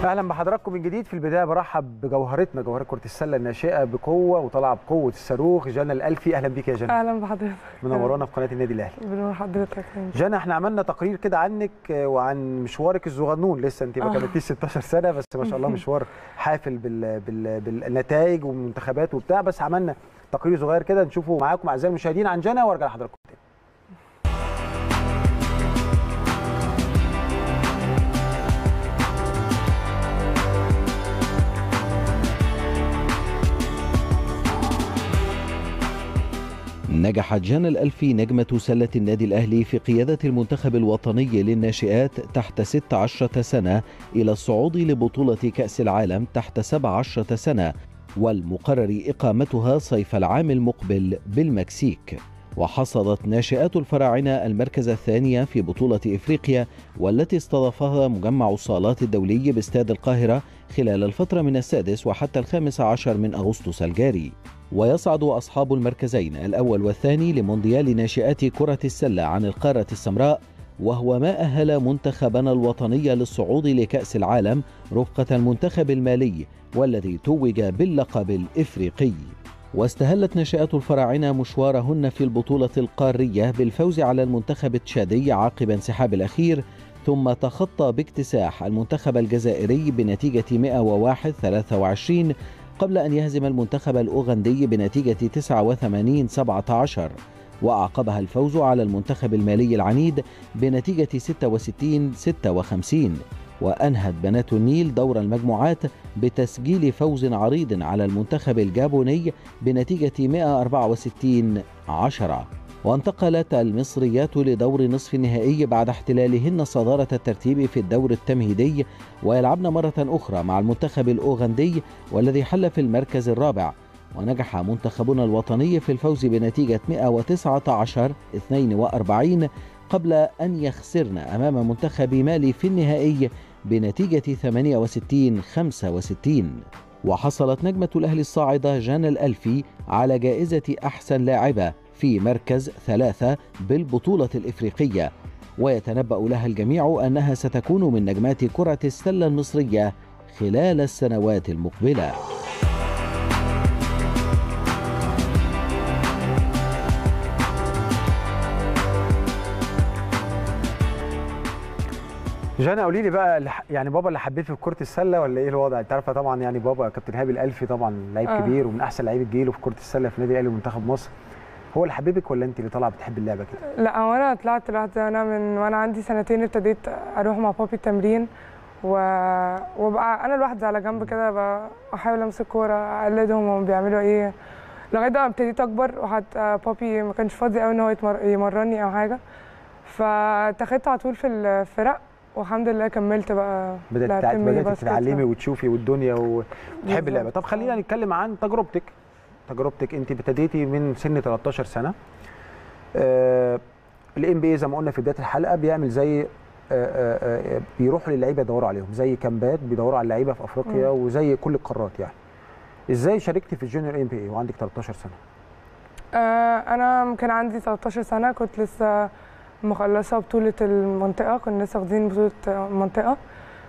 اهلا بحضراتكم من جديد في البدايه برحب بجوهرتنا جوهره كره السله الناشئه بقوه وطالعه بقوه الصاروخ جنى الالفي اهلا بيك يا جنى اهلا بحضرتك منورانا في قناه النادي الاهلي بنور حضرتك جنى احنا عملنا تقرير كده عنك وعن مشوارك الصغنون لسه انت ما آه. كملتيش 16 سنه بس ما شاء الله مشوار حافل بال... بال... بالنتائج والمنتخبات وبتاع بس عملنا تقرير صغير كده نشوفه معاكم اعزائي المشاهدين عن جنى وارجع لحضراتكم تاني نجحت جانا الألفي نجمة سلة النادي الأهلي في قيادة المنتخب الوطني للناشئات تحت 16 سنة إلى الصعود لبطولة كأس العالم تحت 17 سنة والمقرر إقامتها صيف العام المقبل بالمكسيك وحصدت ناشئات الفراعنة المركز الثاني في بطولة إفريقيا والتي استضافها مجمع الصالات الدولي باستاد القاهرة خلال الفترة من السادس وحتى الخامس عشر من أغسطس الجاري ويصعد أصحاب المركزين الأول والثاني لمونديال ناشئات كرة السلة عن القارة السمراء وهو ما أهل منتخبنا الوطني للصعود لكأس العالم رفقة المنتخب المالي والذي توج باللقب الإفريقي واستهلت ناشئات الفراعنة مشوارهن في البطولة القارية بالفوز على المنتخب التشادي عقب انسحاب الأخير ثم تخطى باكتساح المنتخب الجزائري بنتيجة 101 23 قبل أن يهزم المنتخب الأوغندي بنتيجة 89 17 وأعقبها الفوز على المنتخب المالي العنيد بنتيجة 66 56 وأنهت بنات النيل دور المجموعات بتسجيل فوز عريض على المنتخب الجابوني بنتيجة 164 10 وانتقلت المصريات لدور نصف النهائي بعد احتلالهن صدارة الترتيب في الدور التمهيدي ويلعبن مرة أخرى مع المنتخب الأوغندي والذي حل في المركز الرابع ونجح منتخبنا الوطني في الفوز بنتيجة 119 42 قبل أن يخسرن أمام منتخب مالي في النهائي بنتيجة 68 65 وحصلت نجمة الأهلي الصاعدة جانا الألفي على جائزة أحسن لاعبة في مركز ثلاثة بالبطولة الإفريقية ويتنبأ لها الجميع أنها ستكون من نجمات كرة السلة المصرية خلال السنوات المقبله جانا قولي لي بقى اللي ح- يعني بابا اللي حبيت في كره السله ولا ايه الوضع انت عارفه طبعا يعني بابا كابتن هابي الالفي طبعا لعيب آه. كبير ومن احسن لعيبه جيله في كره السله في النادي الاهلي ومنتخب مصر هو اللي حبيبك ولا انت اللي طالعه بتحب اللعبه كده لا هو انا طلعت لوحدي انا من وانا عندي سنتين ابتديت اروح مع بابي التمرين و... وبقى انا لوحدي على جنب كده بقى احاول امسك كوره اقلدهم هم بيعملوا ايه لغايه بقى ابتديت اكبر وحتى بابي ما كانش فاضي قوي ان هو يتمر... يمرني او حاجه فاتخذت على طول في الفرق والحمد لله كملت بقى بدات لعبت تع- ميني بدات باسكت. تتعلمي وتشوفي والدنيا وتحب بالظبط. اللعبه طب خلينا نتكلم عن تجربتك تجربتك انت ابتديتي من سن 13 سنه الام بي زي ما قلنا في بدايه الحلقه بيعمل زي آه، آه، آه، بيروحوا للعيبه يدوروا عليهم زي كامبات بيدوروا على اللعيبه في افريقيا وزي كل القارات يعني ازاي شاركتي في الجونيور ام بي وعندك 13 سنه آه، انا كان عندي 13 سنه كنت لسه مخلصه بطوله المنطقه كنا لسه واخدين بطوله المنطقه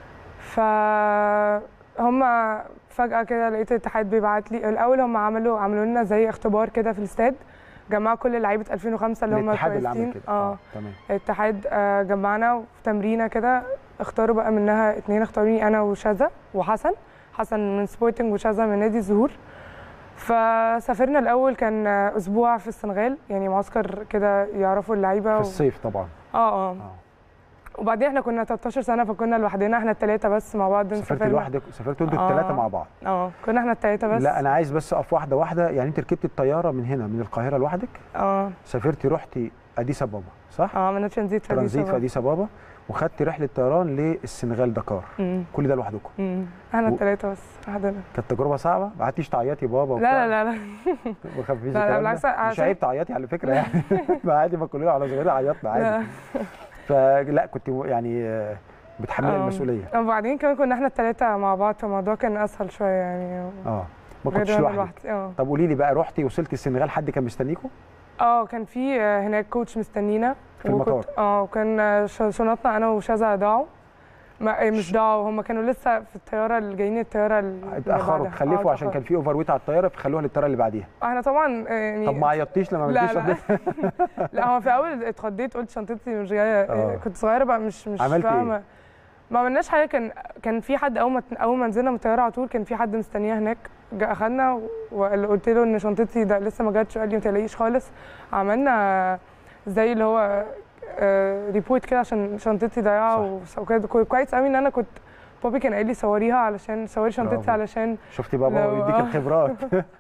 فهم فجاه كده لقيت الاتحاد بيبعت لي الاول هم عملوا عملوا لنا زي اختبار كده في الاستاد جمعوا كل لعيبه 2005 اللي هم الاتحاد اللي عمل كويسين كده اه تمام الاتحاد آه، جمعنا في تمرينه كده اختاروا بقى منها اتنين اختاروني انا وشذا وحسن حسن من سبورتنج وشذا من نادي الزهور فسافرنا الاول كان آه، اسبوع في السنغال يعني معسكر كده يعرفوا اللعيبه في و... الصيف طبعا اه اه اه وبعدين احنا كنا 13 سنه فكنا لوحدنا احنا الثلاثه بس مع بعض سافرتي سافرنا. لوحدك سافرتوا انتوا آه. الثلاثه مع بعض اه كنا احنا الثلاثه بس لا انا عايز بس اقف واحده واحده يعني انت ركبتي الطياره من هنا من القاهره لوحدك اه سافرتي رحتي اديس ابابا صح اه عملنا ترانزيت في ترانزيت في أديس اديس ابابا وخدتي رحله طيران للسنغال دكار أمم، كل ده لوحدكم أمم. احنا و- الثلاثه بس لوحدنا كانت تجربه صعبه ما قعدتيش تعيطي بابا لا لا لا لا ما خافيش لا، لا، الكلام ده؟ بالعكس، مش عشان- عيب تعيطي على فكره يعني ما عادي ما كلنا على صغيرين عيطنا لا. عادي فلا كنت يعني آه، بتحملي آه. المسؤوليه وبعدين كمان كنا احنا الثلاثه مع بعض فالموضوع كان اسهل شويه يعني اه ما غير كنتش أنا لوحدك لوحدي اه طب قولي لي بقى رحتي وصلتي السنغال حد كان مستنيكم اه كان في آه، هناك كوتش مستنينا في المطار. وكنت- اه وكان آه، ش- شنطنا انا وشذا ضاعوا ما إيه، مش ضاعوا هم كانوا لسه في الطياره اللي جايين الطياره اللي اتاخروا بعدها. تخلفوا آه، عشان كان اتأخروا. في اوفر ويت على الطياره فخلوها للطياره اللي بعديها احنا طبعا آه، يعني طب ما عيطتيش لما ما لا جبتيش لا شنطتك؟ لا هو في الاول اتخضيت قلت شنطتي مش جايه آه. كنت صغيره بقى مش مش عملت إيه؟ فاهمه ما عملناش حاجه كان كان في حد اول ما اول ما نزلنا من الطياره على طول كان في حد مستنياه هناك جا اخدنا وقلت له ان شنطتي ده لسه ما جاتش قال لي ما تقلقيش خالص عملنا زي اللي هو ريبورت كده عشان شنطتي ضايعه صح. وكده كويس قوي ان انا كنت بابي كان قال لي صوريها علشان صوري شنطتي برافو. علشان شفتي بابا لو- بيديك آه. الخبرات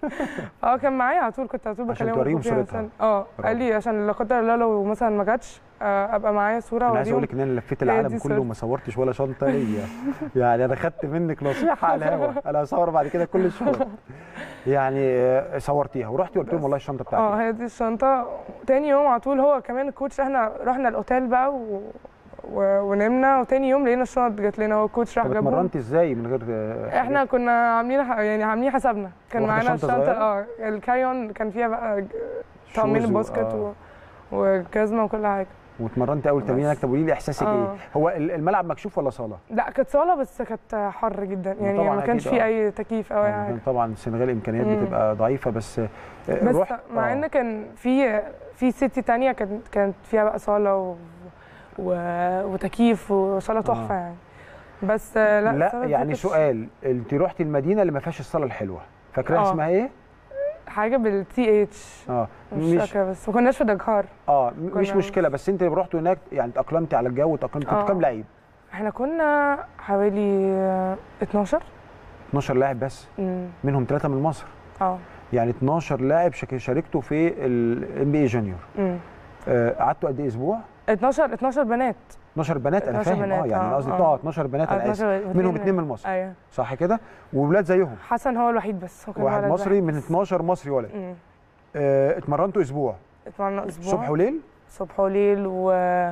اه كان معايا على طول كنت على طول عشان بكلمه توريهم بابي صورتها. عشان- اه برافو. قال لي عشان لا قدر الله لو مثلا ما جاتش آه، ابقى معايا صوره انا عايز اقول واوريهم لك ان انا لفيت هي العالم دي كله صورتي. وما صورتش ولا شنطه ليا يعني انا خدت منك نصيحه على الهوا انا هصور بعد كده كل الشغل يعني آه، صورتيها ورحتي قلت لهم والله الشنطه اه بتاعتي هي دي الشنطه تاني يوم على طول هو كمان الكوتش احنا رحنا الاوتيل بقى و... و... ونمنا وتاني يوم لقينا الشنط جات لنا هو الكوتش راح طب جابهم اتمرنتي ازاي من غير آه، احنا كنا عاملين ح- يعني عاملين حسابنا كان واخدة معانا شنطة الشنطه صغيرة؟ اه الكاري اون كان فيها بقى طعمين شوز و- الباسكت آه. و... وجزمه وكل حاجه واتمرنتي اول تمرين بس. طب قولي لي احساسك ايه آه. هو ال- الملعب مكشوف ولا صاله لا كانت صاله بس كانت حر جدا يعني طبعاً ما كانش أكيد، في آه. اي تكييف او اي حاجه عشان طبعا السنغال امكانيات مم. بتبقى ضعيفه بس آه، بس رحت مع آه. ان كان في في سيتي تانية كانت كانت فيها بقى صاله و... و... وتكييف وصاله تحفه يعني بس آه، لا لا السبب دي يعني كانت سؤال انت رحتي المدينه اللي ما فيهاش الصاله الحلوه فاكراها آه. اسمها ايه حاجه بالتي اتش اه مش فاكره بس ما كناش في دكار اه م- مش كنا- مشكله بس انت لما رحتوا هناك يعني تاقلمتي على الجو وتاقلمتي كنتوا آه. كام لعيب احنا كنا حوالي آه، 12 12 لاعب بس مم. منهم ثلاثه من مصر اه يعني 12 لاعب شك- شاركتوا في الام بي اي جونيور مم. آه، قعدتوا قد ايه اسبوع 12 12 بنات 12 بنات انا 12 فاهم اه بنات، يعني انا آه، قصدي آه. اه 12 بنات آه، انا اسف 12 منهم اثنين من مصر ايوه صح كده وولاد زيهم حسن هو الوحيد بس هو كان واحد ولد مصري من بس. 12 مصري ولد مم. آه، اتمرنتوا اسبوع اتمرنا اسبوع صبح وليل صبح وليل و...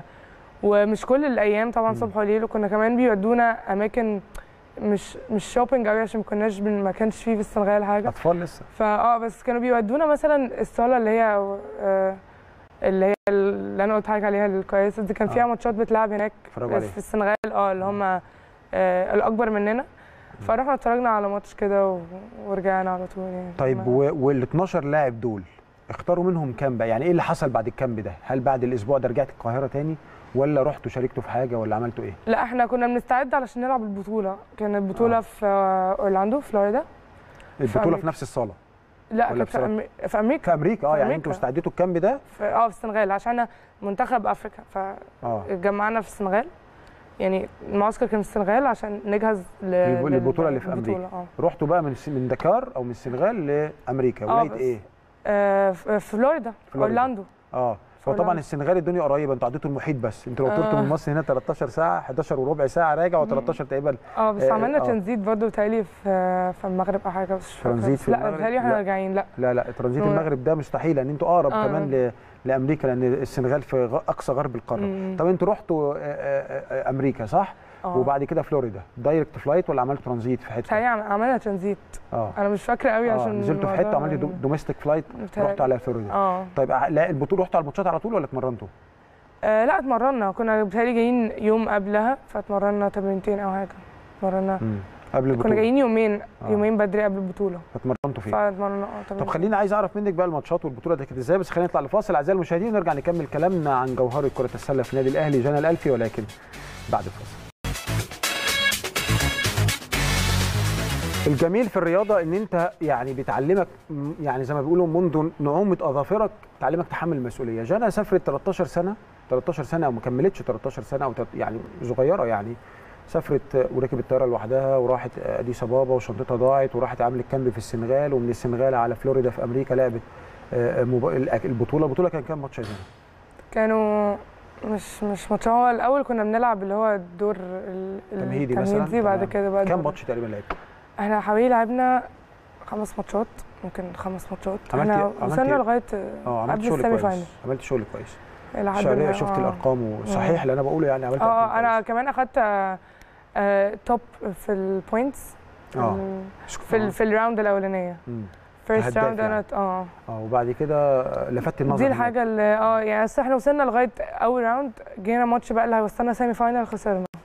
ومش كل الايام طبعا مم. صبح وليل وكنا كمان بيودونا اماكن مش مش شوبينج قوي عشان ما كناش بن... ما كانش فيه في السنغال حاجه اطفال لسه فاه بس كانوا بيودونا مثلا الصاله اللي هي آه، اللي هي اللي انا قلت لك عليها الكويسه دي كان فيها آه. ماتشات بتلعب هناك اتفرجوا عليها في السنغال اه اللي هم آه الاكبر مننا فرحنا اتفرجنا على ماتش كده و... ورجعنا على طول يعني طيب ما- وال 12 لاعب دول اختاروا منهم كام بقى يعني ايه اللي حصل بعد الكامب ده هل بعد الاسبوع ده رجعت القاهره تاني ولا رحتوا شاركتوا في حاجه ولا عملتوا ايه لا احنا كنا بنستعد علشان نلعب البطوله كانت بطوله آه. في آه، اورلاندو فلوريدا البطوله في أمريكا. نفس الصاله لا ولا كانت في, بصراحة؟ أمي... في امريكا في امريكا اه في يعني أمريكا. انتوا استعدتوا الكامب ده في... اه في السنغال عشان احنا منتخب افريقيا اه فاتجمعنا في السنغال يعني المعسكر كان في السنغال عشان نجهز ل... للب- لل- للبطولة اللي في البطولة، أمريكا. اه رحتوا بقى من س- من دكار او من السنغال لامريكا آه، ولايه بس. ايه آه، في في فلوريدا فلوريدا. اورلاندو اه هو طبعا أورلاندو. السنغال الدنيا قريبه انتوا عديتوا المحيط بس انتوا لو طرتوا آه. من مصر هنا 13 ساعه 11 وربع ساعه راجع و13 تقريبا اه بس آه، عملنا آه. ترانزيت برضه بتهيألي في في المغرب او حاجه بس مش فاكرة. ترانزيت بس في لا المغرب؟ بتهيألي احنا لا. راجعين لا لا لا ترانزيت هو- المغرب ده مستحيل لان انتوا اقرب آه. كمان ل... لامريكا لان السنغال في غ- اقصى غرب القاره مم. طب انتوا رحتوا آه، آه، آه، امريكا صح اه وبعد كده فلوريدا دايركت فلايت ولا عملتوا ترانزيت في حته بتهيألي عم- عملنا ترانزيت اه انا مش فاكره قوي اه عشان نزلتوا في حته الموضوع عملتوا يعني- دوميستيك فلايت بتهيألي. رحتوا على فلوريدا اه طيب ع- لا البطوله رحتوا على الماتشات على طول ولا اتمرنتوا آه، لا اتمرنا كنا بتهيألي جايين يوم قبلها فاتمرنا تمرينتين او حاجه اتمرنا مم. قبل كنا البطوله جايين يومين آه. يومين بدري قبل البطوله فاتمرنتوا فيه فاتمرنا اه طب تمرينتين. خليني عايز اعرف منك بقى الماتشات والبطوله دي كانت ازاي بس خلينا نطلع لفاصل اعزائي المشاهدين ونرجع نكمل كلامنا عن جوهره كره السله في النادي الاهلي جنى الالفي ولكن بعد الفاصل الجميل في الرياضه ان انت يعني بتعلمك م- يعني زي ما بيقولوا منذ نعومه اظافرك تعلمك تحمل المسؤوليه جانا سافرت 13 سنه 13 سنه او ما كملتش 13 سنه او تلت- يعني صغيره يعني سافرت وركبت الطياره لوحدها وراحت اديس ابابا وشنطتها ضاعت وراحت عملت كامب في السنغال ومن السنغال على فلوريدا في امريكا لعبت آه، مب- البطوله البطوله كان كام ماتش يا جانا؟ كانوا مش مش ماتش هو الاول كنا بنلعب اللي هو الدور ال- تمهيدي مثلا التمهيدي بعد تمام. كده بقى كام الدور. ماتش تقريبا لعبت؟ احنا حوالي لعبنا خمس ماتشات ممكن خمس ماتشات عملتي- احنا عملتي- وصلنا لغايه اه عملت قبل شغل السيمي كويس فاينل عملت شغل كويس لحد شعرية ما- شفت آه. الارقام وصحيح اللي انا بقوله يعني عملت اه أرقام انا كمان اخدت آه، آه، توب في البوينتس كويس. اه في ال- في الراوند الاولانيه مم. فيرست هداف راوند انا يعني. اه اه وبعد كده لفت النظر دي هناك. الحاجه اللي اه يعني أصل احنا وصلنا لغايه اول راوند جينا ماتش بقى اللي هيوصلنا سيمي فاينل خسرنا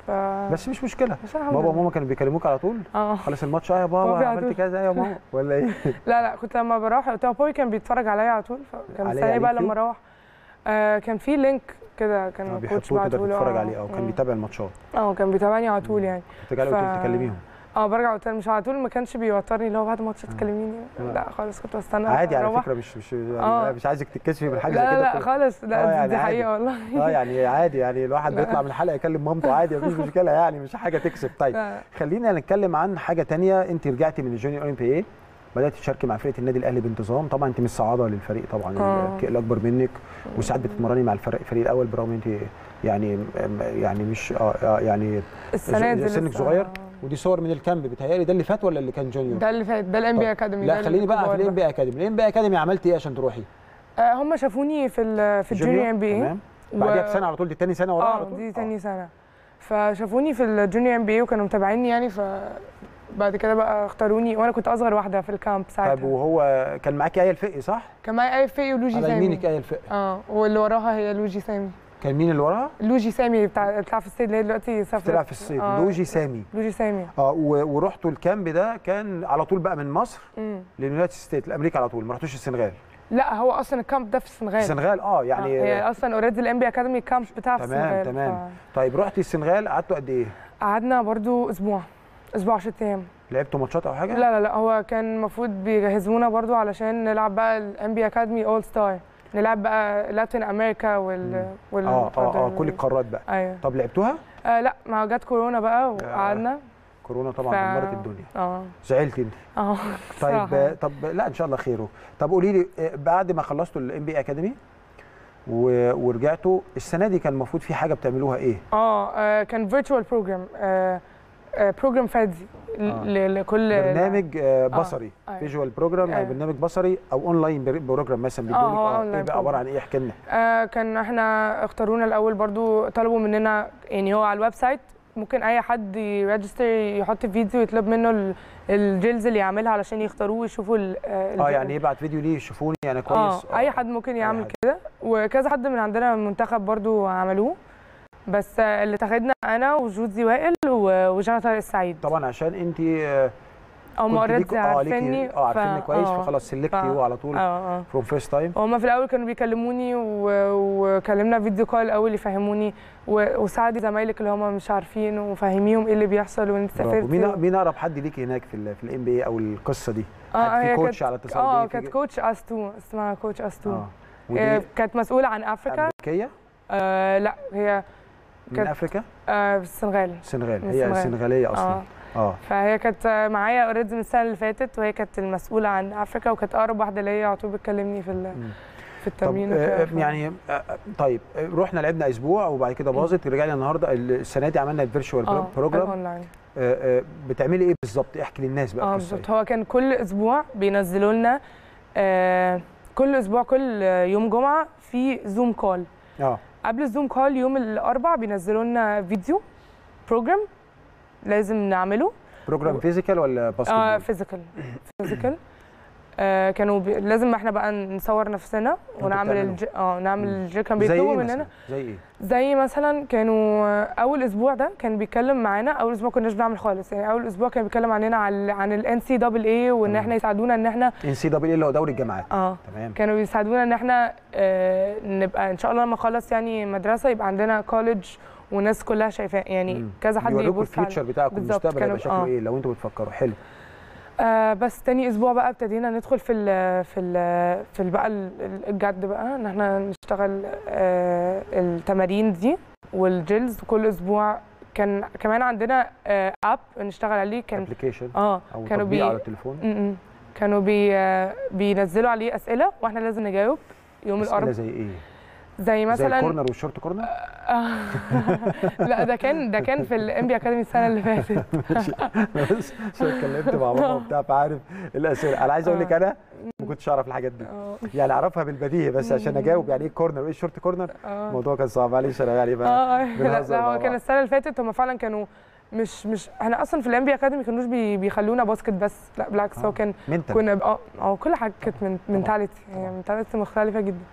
ف بس مش مشكله بس الحمد بابا لله. وماما كانوا بيكلموك على طول اه خلاص الماتش اه يا بابا بابي على عملت طول. كذا يا ماما ولا ايه لا لا كنت لما بروح قلت له بابي كان بيتفرج عليا على طول فكان عليه مستني على بقى اليوتيوب؟ لما اروح آه كان في لينك كده آه، كان الكوتش بيحطوه تقدر بعته لي تتفرج آه، عليه او كان مم. بيتابع الماتشات اه كان بيتابعني على طول يعني ترجعي قلت ف- تكلميهم اه برجع قلت له مش على طول ما كانش بيوترني اللي هو بعد الماتش تكلميني آه. لا خالص كنت بستنى عادي على أروح. فكره مش مش آه. مش عايزك تتكسفي من حاجه لا زي لا كده لا خالص آه، لا يعني دي عادي. حقيقه والله اه يعني عادي يعني الواحد لا. بيطلع من الحلقه يكلم مامته عادي مفيش مشكله يعني مش حاجه تكسب طيب لا. خلينا نتكلم عن حاجه تانية انت رجعتي من الجونيور اولمبي اي بدات تشاركي مع فرقه النادي الاهلي بانتظام طبعا انت مش صعاده للفريق طبعا آه. الك- الاكبر منك وساعات بتتمرني مع الفريق الفريق الاول برغم انت يعني يعني مش آه آه يعني السنه دي سنك لسه- صغير ودي صور من الكامب بيتهيألي ده اللي فات ولا اللي كان جونيور؟ ده اللي فات ده الام بي طب. اكاديمي لا خليني بقى في الام بي اكاديمي الام بي اكاديمي عملتي ايه عشان تروحي؟ هم شافوني في ال في الجونيور ام بي اي تمام بعدها بسنه على طول دي تاني سنه وراها على اه طول دي تاني سنه فشافوني في الجونيور ام بي اي وكانوا متابعيني يعني ف بعد كده بقى اختاروني وانا كنت اصغر واحده في الكامب طيب ساعتها وهو كان معاكي ايه الفقي صح؟ كان معايا اي فقي ولوجي على سامي يمينك ايه الفقي اه واللي وراها هي لوجي سامي كان مين اللي وراها؟ لوجي سامي بتاع بتلعب في الصيد اللي هي دلوقتي سافرت بتلعب في الصيف آه. لوجي سامي لوجي سامي اه و- ورحتوا الكامب ده كان على طول بقى من مصر مم. لليونايتد ستيت لامريكا على طول ما رحتوش السنغال لا هو اصلا الكامب ده في السنغال السنغال اه يعني يعني هي اصلا اوريدي الام بي اكاديمي الكامب بتاع في تمام، السنغال تمام. طيب رحتي السنغال قعدتوا قد ايه؟ قعدنا برضو اسبوع اسبوع 10 ايام لعبتوا ماتشات او حاجه؟ لا لا لا هو كان المفروض بيجهزونا برضو علشان نلعب بقى الام بي اكاديمي اول ستار نلعب بقى لاتين امريكا وال وال اه اه اه other- كل القارات بقى ايوه طب لعبتوها؟ آه لا ما جت كورونا بقى وقعدنا كورونا طبعا ف- دمرت الدنيا اه زعلتي انت اه طيب صراحة. آه، طب لا ان شاء الله خيره طب قولي لي آه، بعد ما خلصتوا الام بي اكاديمي ورجعتوا السنه دي كان المفروض في حاجه بتعملوها ايه؟ اه آه، كان فيرتشوال بروجرام بروجرام فادي آه. ل- لكل برنامج آه، بصري أيوة. فيجوال بروجرام يعني أيوة. برنامج بصري او اونلاين بر- بروجرام مثلا آه، بيدوا لك هو اه أونلاين ايه بقى عباره عن بروجرام. ايه احكي لنا آه كان احنا اختارونا الاول برضو طلبوا مننا يعني هو على الويب سايت ممكن اي حد يريجستر يحط فيديو يطلب منه ال- الجيلز اللي يعملها علشان يختاروه ويشوفوا ال- آه اه الج- يعني يبعت فيديو ليه يشوفوني انا اه كويس اي حد ممكن يعمل حد. كده وكذا حد من عندنا من المنتخب برضو عملوه بس آه، اللي تاخدنا انا وجوزي وائل و- وجوناثان السعيد طبعا عشان انت آه، هم كنت اوريدي ليكوا- اه ليكي عارفيني اه عارفيني ف- كويس آه، فخلاص سلكتي ف- هو على طول اه اه فروم فيرست تايم هما في الاول كانوا بيكلموني و- وكلمنا فيديو كول الاول يفهموني و- وساعدي زمايلك اللي هم مش عارفين وفهميهم ايه اللي بيحصل وانت سافرتي مين و- مين اقرب حد ليكي هناك في ال في الام بي اي او القصه دي؟ اه حد في هي كوتش كانت على اتصال اه بيه في كانت ج- كوتش استو اسمها كوتش استو اه هي ودي كانت مسؤوله عن افريكا امريكيه آه لا هي من كانت- افريكا آه في السنغال السنغال من هي السنغال. سنغاليه اصلا اه اه فهي كانت معايا اوريدي من السنه اللي فاتت وهي كانت المسؤوله عن افريكا وكانت اقرب واحده ليا على طول بتكلمني في ال- مم. في طب التمرين آه، وكده ف- يعني آه، آه، طيب آه، رحنا لعبنا اسبوع وبعد كده باظت رجعنا النهارده السنه دي عملنا الفيرتشوال اه بروجرام اونلاين آه، آه، بتعملي ايه بالظبط احكي للناس بقى اه القصه بالظبط هو كان كل اسبوع بينزلوا لنا آه كل اسبوع كل يوم جمعه في زوم كول إيه؟ اه قبل الزوم كول يوم الاربع بينزلوا لنا فيديو بروجرام لازم نعمله بروجرام فيزيكال ولا اه باسكت فيزيكال فيزيكال آه كانوا بي... لازم احنا بقى نصور نفسنا ونعمل بتعملوا؟ الج... اه نعمل مم. الج... كان زي بيطلبوا ايه مننا مثلا زي ايه زي مثلا كانوا آه، اول اسبوع ده كان بيتكلم معانا اول اسبوع كناش بنعمل خالص يعني اول اسبوع كان بيتكلم عننا عن عن الان سي دبل اي وان مم. احنا يساعدونا ان احنا ان سي دبليو اللي هو دوري الجامعات اه تمام كانوا بيساعدونا ان احنا آه نبقى ان شاء الله لما نخلص يعني مدرسه يبقى عندنا كولج والناس كلها شايفاه يعني مم. كذا حد بيوروكوا يبص على الفيوتشر بتاعكم بالظبط، المستقبل كانوا- هيبقى شكله آه. ايه لو انتوا بتفكروا حلو آه بس تاني اسبوع بقى ابتدينا ندخل في ال في ال في ال بقى ال- ال- الجد بقى ان احنا نشتغل آه التمارين دي والجيلز كل اسبوع كان كمان عندنا آه اب نشتغل عليه كان ابلكيشن اه او كانوا تطبيق بي على التليفون م -م. كانوا بي آه بينزلوا عليه اسئله واحنا لازم نجاوب يوم أسئلة الاربعاء زي ايه زي زي مثلا الكورنر والشورت كورنر آه لا ده كان ده كان في الام بي اكاديمي السنه اللي فاتت بس عشان اتكلمت مع ماما وبتاع فعارف الاسئله انا عايز اقول لك انا ما كنتش اعرف الحاجات دي اه يعني اعرفها بالبديهي بس عشان اجاوب يعني ايه كورنر وايه الشورت كورنر اه الموضوع كان صعب معلش انا يعني بقى اه لا, بنهزر لا مع هو كان بعض. السنه اللي فاتت هم فعلا كانوا مش مش احنا اصلا في الام بي اكاديمي كانوش بي بيخلونا باسكت بس لا بالعكس آه. هو كان منتال كنا ب- اه اه كل حاجه كانت من منتاليتي يعني منتاليتي مختلفه جدا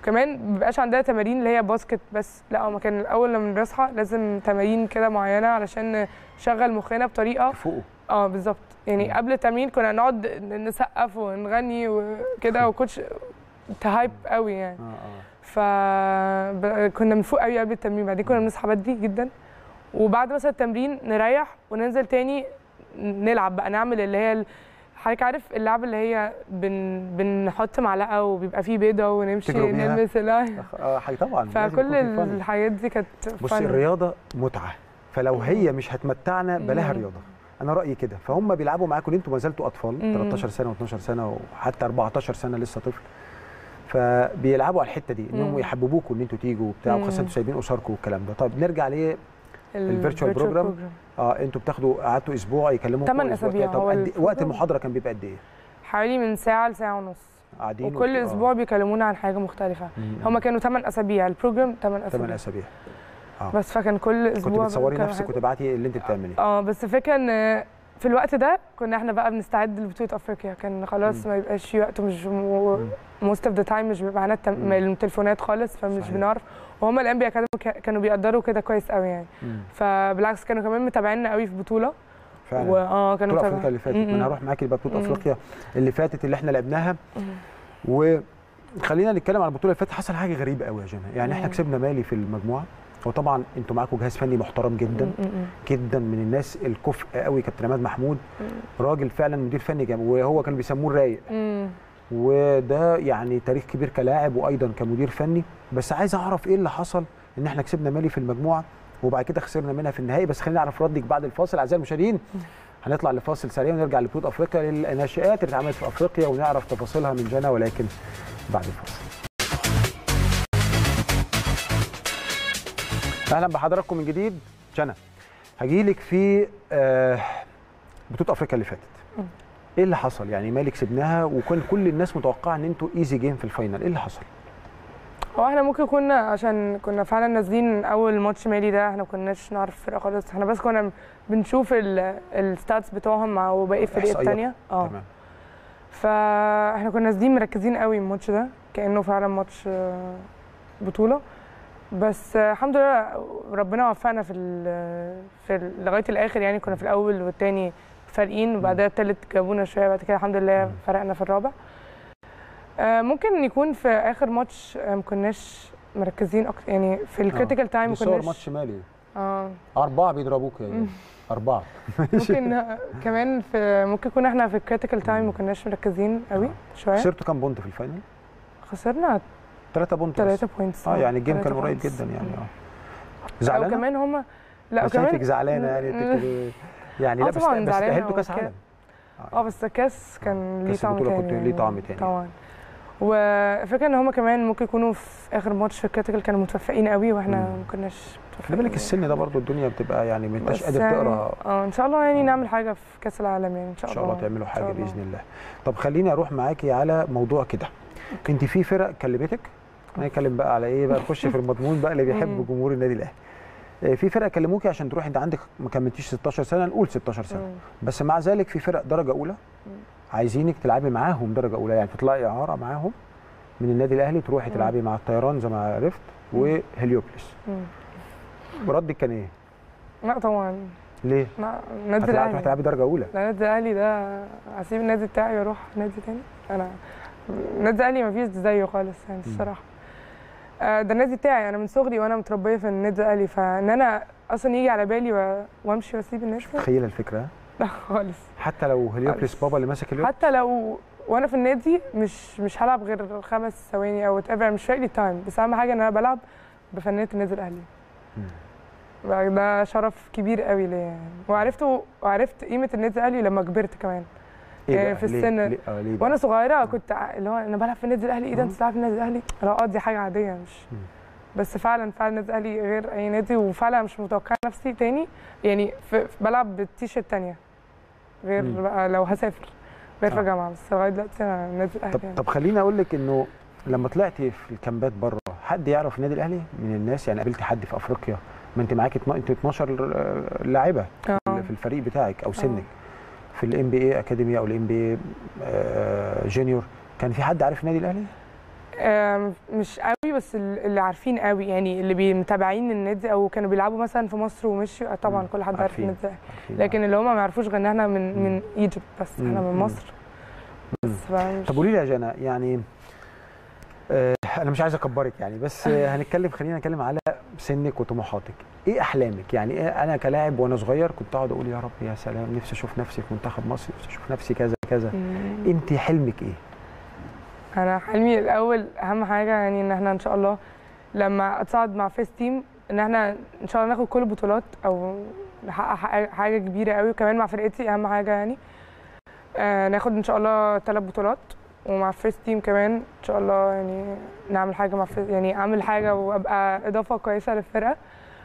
كمان مبيبقاش عندنا تمارين اللي هي باسكت بس لا هما كان الاول لما بنصحى لازم تمارين كده معينه علشان نشغل مخنا بطريقه تفوقوا اه بالظبط يعني مم. قبل التمرين كنا نقعد نسقف ونغني وكده وكوتش تهايب قوي يعني اه اه فكنا بنفوق قوي قبل التمرين بعدين كنا بنصحى بدري جدا وبعد مثلا التمرين نريح وننزل تاني نلعب بقى نعمل اللي هي ال- حضرتك عارف اللعبه اللي هي بن بنحط معلقه وبيبقى فيه بيضه ونمشي تجروا بيها؟ نلمس ال- أخ- اه حاجة طبعا لازم فكل يكون في fun. الحاجات دي كانت بص fun. الرياضه متعه فلو هي مش هتمتعنا بلاها مم. رياضه انا رايي كده فهم بيلعبوا معاكم انتوا ما زلتوا اطفال مم. 13 سنه و12 سنه وحتى 14 سنه لسه طفل فبيلعبوا على الحته دي انهم مم. يحببوكم ان انتوا تيجوا وبتاع مم. وخاصه انتوا سايبين اسركم والكلام ده طيب نرجع ليه ال الvirtual virtual program. اه انتوا بتاخدوا قعدتوا اسبوع يكلموكم تمن أسبوع أسابيع كده. طب هو قد إيه- وقت الprogram. المحاضره كان بيبقى قد ايه؟ حوالي من ساعه لساعه ونص قاعدين وكل وبت- آه. اسبوع بيكلمونا عن حاجه مختلفه مم. هما كانوا 8 اسابيع البروجرام 8 ثمان اسابيع اسابيع بس فكان كل كنت اسبوع بتصوري كانوا نفسك حاجة. وتبعتي اللي انت بتعمليه اه بس الفكره ان في الوقت ده كنا احنا بقى بنستعد لبطوله افريقيا كان خلاص مم. ما يبقاش في وقت مش مم. موست اوف ذا تايم مش بيبقى معانا التم- مم. التليفونات خالص فمش صحيح. بنعرف وهم الان بي اكاديمي كا- كانوا بيقدروا كده كويس قوي يعني مم. فبالعكس كانوا كمان متابعيننا قوي في بطوله فعلا واه كانوا بطوله افريقيا متابعين اللي فاتت م- م. ما انا هروح معاكي بقى بطوله مم. افريقيا اللي فاتت اللي احنا لعبناها مم. وخلينا نتكلم عن البطوله اللي فاتت حصل حاجه غريبه قوي يا جنى يعني احنا مم. كسبنا مالي في المجموعه وطبعا انتوا معاكم جهاز فني محترم جدا م- م- م. جدا من الناس الكفء قوي كابتن عماد محمود راجل فعلا مدير فني جامد وهو كانوا بيسموه الرايق م. وده يعني تاريخ كبير كلاعب وايضا كمدير فني بس عايز اعرف ايه اللي حصل ان احنا كسبنا مالي في المجموعه وبعد كده خسرنا منها في النهائي بس خلينا نعرف ردك بعد الفاصل اعزائي المشاهدين هنطلع لفاصل سريع ونرجع لبطوله افريقيا للناشئات اللي اتعملت في افريقيا ونعرف تفاصيلها من جنى ولكن بعد الفاصل اهلا بحضراتكم من جديد جنى هجيلك في آه، بطوله افريقيا اللي فاتت مم. ايه اللي حصل يعني مالي كسبناها وكان كل الناس متوقعه ان انتوا ايزي جيم في الفاينل ايه اللي حصل هو احنا ممكن كنا عشان كنا فعلا نازلين اول ماتش مالي ده احنا ما كناش نعرف الفرقه خالص احنا بس كنا بنشوف الستاتس بتوعهم مع باقي الفرق إحصائيات. التانية اه تمام فاحنا كنا نازلين مركزين قوي الماتش ده كانه فعلا ماتش آه، بطوله بس آه، الحمد لله ربنا وفقنا في ال- في ال- لغايه الاخر يعني كنا في الاول والتاني فارقين وبعدها التالت جابونا شويه بعد كده الحمد لله مم. فرقنا في الرابع آه، ممكن يكون في اخر ماتش آه، ما كناش مركزين اكتر يعني في الكريتيكال تايم دي ما صور كناش ماتش مالي اه اربعه بيضربوك يا مم. اربعه ممكن آه، كمان في ممكن يكون احنا في الكريتيكال تايم ما كناش مركزين قوي شويه خسرتوا كام بونت في الفاينل؟ خسرنا 3 بونت بس. 3 بوينتس اه يعني الجيم كان قريب جدا يعني اه زعلانه؟ وكمان هم لا أنا وكمان شايفك زعلانه يعني مم. تك- يعني آه لا بس طبعاً بس زعلانة تأهلتوا كاس وكده. عالم اه بس الكاس كان ليه كاس طعم البطولة تاني كنت ليه طعم تاني. طبعا والفكره ان هم كمان ممكن يكونوا في اخر ماتش في الكاتيكال كانوا متوفقين قوي واحنا مم. ما كناش خلي متوفقين بالك السن ده برضو الدنيا بتبقى يعني ما انتش بس قادر يعني- تقرا اه ان شاء الله يعني نعمل حاجه في كاس العالم يعني ان شاء ان الله شاء الله تعملوا إن حاجه شاء الله. باذن الله طب خليني اروح معاكي على موضوع كده انت في فرق كلمتك هنتكلم بقى على ايه بقى نخش في المضمون بقى اللي بيحب مم. جمهور النادي الاهلي آه، في فرق كلموكي عشان تروحي انت عندك ما كملتيش 16 سنه نقول 16 سنه مم. بس مع ذلك في فرق درجه اولى مم. عايزينك تلعبي معاهم درجه اولى يعني تطلعي اعاره معاهم من النادي الاهلي تروحي مم. تلعبي مع الطيران زي ما عرفت مم. وهليوبلس مم. ردك كان ايه؟ لا طبعا ليه؟ لا النادي هتلعبي تروحي الاهلي تلعبي درجه اولى لا النادي الاهلي ده هسيب النادي بتاعي واروح نادي تاني انا النادي الاهلي مفيش زيه خالص يعني مم. الصراحه آه، ده النادي بتاعي انا من صغري وانا متربيه في النادي الاهلي فان انا اصلا يجي على بالي و- وامشي واسيب النادي تخيل الفكره لا خالص حتى لو هليوبلس بابا اللي ماسك اليوم حتى لو وانا في النادي مش مش هلعب غير خمس ثواني او whatever مش فارق لي التايم بس اهم حاجه ان انا بلعب بفنيه النادي الاهلي بقى ده شرف كبير قوي ليا يعني وعرفته وعرفت قيمه النادي الاهلي لما كبرت كمان ايه يعني بقى؟ في ليه؟ السن- ليه؟ آه ليه بقى؟ وانا صغيره كنت ع- اللي هو انا بلعب في النادي الاهلي ايه ده انت مم. بتلعب في النادي الاهلي لا اه دي حاجه عاديه مش مم. بس فعلا فعلا النادي الاهلي غير اي نادي وفعلا مش متوقعه نفسي تاني يعني في في- بلعب بالتيشيرت تانية غير مم. بقى لو هسافر غير آه. في جامعه بس لغايه دلوقتي انا النادي الاهلي طب يعني. طب خليني اقول لك انه لما طلعتي في الكامبات بره حد يعرف النادي الاهلي من الناس يعني قابلتي حد في افريقيا ما انت معاكي اتنا- انت 12 لاعبه آه. في الفريق بتاعك او سنك في الام بي اي اكاديمي او الام بي اي جونيور كان في حد عارف النادي الاهلي؟ آم، مش قوي بس ال- اللي عارفين قوي يعني اللي بي- متابعين النادي او كانوا بيلعبوا مثلا في مصر ومشوا آه، طبعا مم. كل حد عارف عارفين. النادي الأهلي. عارفين. لكن اللي هم ما يعرفوش غير ان احنا من مم. من ايجيبت بس احنا مم. من مم. مصر بس فمش- طب قولي لي يا جنى يعني آه انا مش عايز اكبرك يعني بس آه هنتكلم خلينا نتكلم على سنك وطموحاتك ايه احلامك يعني إيه انا كلاعب وانا صغير كنت اقعد اقول يا رب يا سلام نفسي اشوف نفسي في منتخب مصر نفسي اشوف نفسي كذا كذا مم. انت حلمك ايه انا حلمي الاول اهم حاجه يعني ان احنا ان شاء الله لما اتصعد مع فيس تيم ان احنا ان شاء الله ناخد كل البطولات او نحقق حاجة- حاجه كبيره قوي وكمان مع فرقتي اهم حاجه يعني آه ناخد ان شاء الله ثلاث بطولات ومع فيس تيم كمان ان شاء الله يعني نعمل حاجه مع فيس يعني اعمل حاجه وابقى اضافه كويسه للفرقه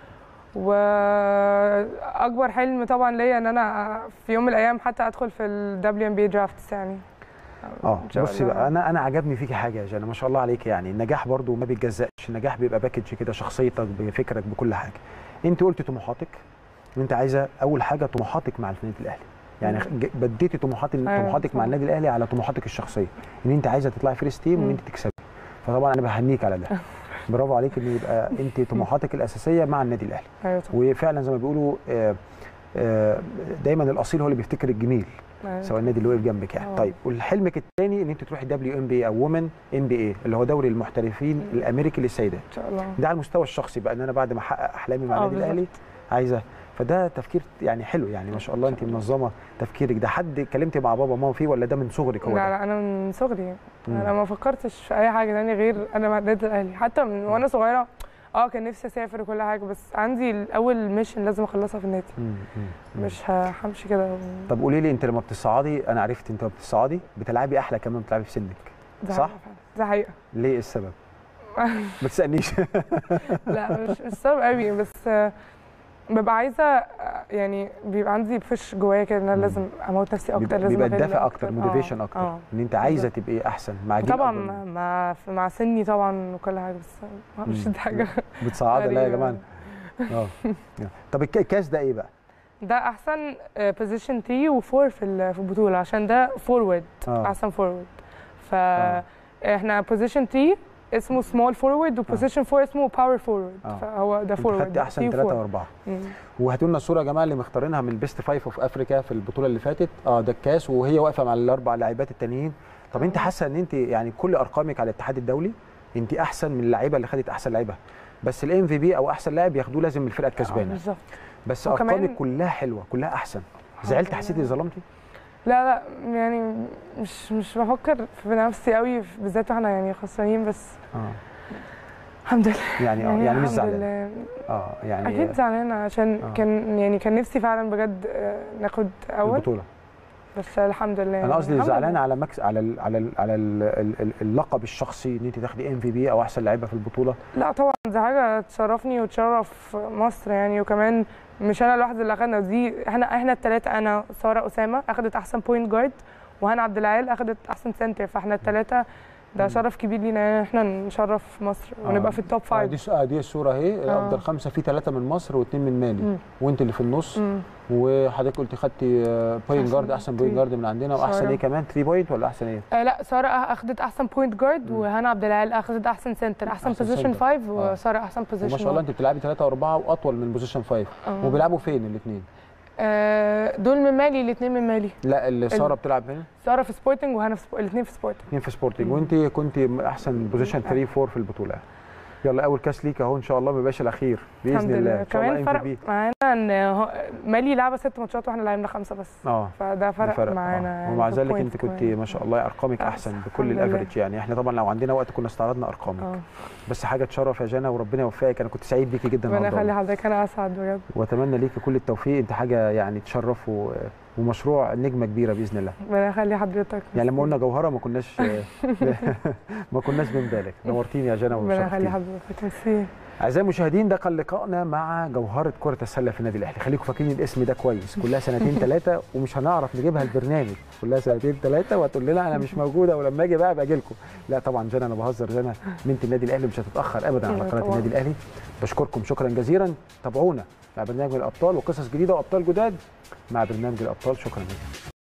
واكبر حلم طبعا ليا ان انا في يوم من الايام حتى ادخل في ال WNBA drafts يعني اه إن شاء بصي الله. بقى انا انا عجبني فيكي حاجه يا جنى ما شاء الله عليك يعني النجاح برضو ما بيتجزأش النجاح بيبقى باكج كده شخصيتك بفكرك بكل حاجه انت قلتي طموحاتك ان انت عايزه اول حاجه طموحاتك مع النادي الاهلي يعني مم. ج- بديتي طموحات أيوة، طموحاتك مع طبعاً. النادي الاهلي على طموحاتك الشخصيه ان انت عايزه تطلعي فيرست تيم وان مم. انت تكسبي فطبعا انا بهنيك على ده برافو عليك ان يبقى انت طموحاتك الاساسيه مع النادي الاهلي ايوه طبعاً. وفعلا زي ما بيقولوا آه، آه، دايما الاصيل هو اللي بيفتكر الجميل أيوة. سواء النادي اللي وقف جنبك يعني آه. طيب والحلمك الثاني ان انت تروحي دبليو ام بي او وومن ام بي اي اللي هو دوري المحترفين الامريكي للسيدات ان شاء الله ده على المستوى الشخصي بقى ان انا بعد ما احقق احلامي مع آه، النادي بالظبط. الاهلي عايزه فده تفكير يعني حلو يعني ما شاء الله انت منظمه تفكيرك ده حد اتكلمتي مع بابا وماما فيه ولا ده من صغرك هو لا ده؟ لا انا من صغري مم. انا ما فكرتش في اي حاجه تانية غير انا مع النادي الاهلي حتى من وانا صغيره اه كان نفسي اسافر وكل حاجه بس عندي الاول ميشن لازم اخلصها في النادي مم، مم، مم. مش ه- همشي كده و- طب قولي لي انت لما بتصعدي انا عرفت انت لما بتصعدي بتلعبي احلى كمان بتلعبي في سنك ده صح؟ حقيقة فعلا. ده حقيقه ليه إيه السبب؟ ما تسالنيش لا مش مش صعب قوي بس آه، ببقى عايزه آه، يعني بيبقى عندي بفش جوايا كده ان انا مم. لازم اموت نفسي اكتر بيبقى, لازم بيبقى أغل الدافع اكتر آه، موتيفيشن اكتر اه ان انت عايزه تبقي احسن مع جيل طبعا أكبر مع منك. مع, مع سني طبعا وكل حاجه بس ما اعرفش مم. دي حاجه بتصعدها لا يا غريبة. جماعه اه طب الك- الكاس ده ايه بقى؟ ده احسن بوزيشن 3 و4 في ال- في البطوله عشان ده فورورد اه احسن فورورد آه. فاحنا بوزيشن 3 اسمه سمول فورورد وبوزيشن 4 اسمه باور فورورد آه. فهو ده انت فورورد خدت احسن ثلاثه واربعه وهاتوا لنا الصوره يا جماعه اللي مختارينها من البيست فايف اوف افريكا في البطوله اللي فاتت اه ده الكاس وهي واقفه مع الاربع لاعبات التانيين طب انت آه. حاسه ان انت يعني كل ارقامك على الاتحاد الدولي انت احسن من اللعيبه اللي خدت احسن لعيبه بس الام في بي او احسن لاعب ياخدوه لازم من الفرقه الكسبانه بالظبط بس وكمان- ارقامك كلها حلوه كلها احسن زعلت حسيتي ظلمتي لا لا يعني مش مش بفكر في نفسي قوي بالذات واحنا يعني خسرانين بس اه الحمد لله يعني اه يعني مش الحمد زعلان لله. اه يعني اكيد زعلانه عشان آه. كان يعني كان نفسي فعلا بجد آه، ناخد اول البطوله بس الحمد لله انا قصدي الحمد زعلان لله. على مكس على ال على ال على ال ال ال اللقب الشخصي ان انت تاخدي ام في بي او احسن لعيبه في البطوله لا طبعا دي حاجه تشرفني وتشرف مصر يعني وكمان مش انا لوحدي اللي اخدنا دي احنا احنا الثلاثه انا ساره اسامه اخدت احسن بوينت جارد وهنا عبد العال اخدت احسن سنتر فاحنا الثلاثه ده مم. شرف كبير لينا ان احنا نشرف مصر ونبقى آه. في التوب آه فايف دي س- آه دي الصوره اهي آه. افضل خمسه في ثلاثه من مصر واثنين من مالي مم. وانت اللي في النص مم. وحضرتك قلت خدتي بوينت أحسن جارد احسن بوينت three. جارد من عندنا واحسن سارة. ايه كمان 3 بوينت ولا احسن ايه؟ آه لا ساره اخدت احسن بوينت جارد مم. وهنا عبد العال اخدت احسن سنتر احسن أحسن بوزيشن center. 5 آه. وساره احسن بوزيشن وما شاء الله انت بتلعبي ثلاثه واربعه واطول من بوزيشن 5 وبيلعبوا فين الاثنين؟ آه دول من مالي الاثنين من مالي لا اللي ساره بتلعب هنا ساره في سبورتنج وهنا في سبو... الاثنين في سبورتنج اثنين في سبورتنج مم. وانت كنت احسن بوزيشن 3 4 في البطوله يلا اول كاس ليك اهو ان شاء الله ما يبقاش الاخير باذن الحمد الله لله ان شاء الله كمان ام في فرق بي معانا ان هو- مالي لعبه ست ماتشات واحنا لعبنا خمسه بس اه فده فرق, فرق معانا آه. يعني ومع في ذلك points انت كنت كمان. ما شاء الله ارقامك آه، احسن بكل الحمد لله. الافريج يعني احنا طبعا لو عندنا وقت كنا استعرضنا ارقامك اه بس حاجه تشرف يا جنى وربنا يوفقك انا كنت سعيد بيكي جدا ربنا النهارده يخلي والله. حضرتك انا اسعد بجد واتمنى ليكي كل التوفيق انت حاجه يعني تشرف و... ومشروع نجمه كبيره باذن الله ربنا يخلي حضرتك يعني لما قلنا جوهره ما كناش ما كناش بنبالغ نورتيني يا جنى ربنا يخلي وشرفتيني حضرتك ميرسي اعزائي المشاهدين ده كان لقائنا مع جوهره كره السله في النادي الاهلي خليكم فاكرين الاسم ده كويس كلها سنتين ثلاثه ومش هنعرف نجيبها البرنامج كلها سنتين ثلاثه وهتقول لنا انا مش موجوده ولما اجي بقى باجي لكم لا طبعا جنى انا بهزر جنى بنت النادي الاهلي مش هتتاخر ابدا على أيوة قناه طبعاً. النادي الاهلي بشكركم شكرا جزيلا تابعونا مع برنامج الابطال وقصص جديده وابطال جداد مع برنامج الابطال شكرا جزيلا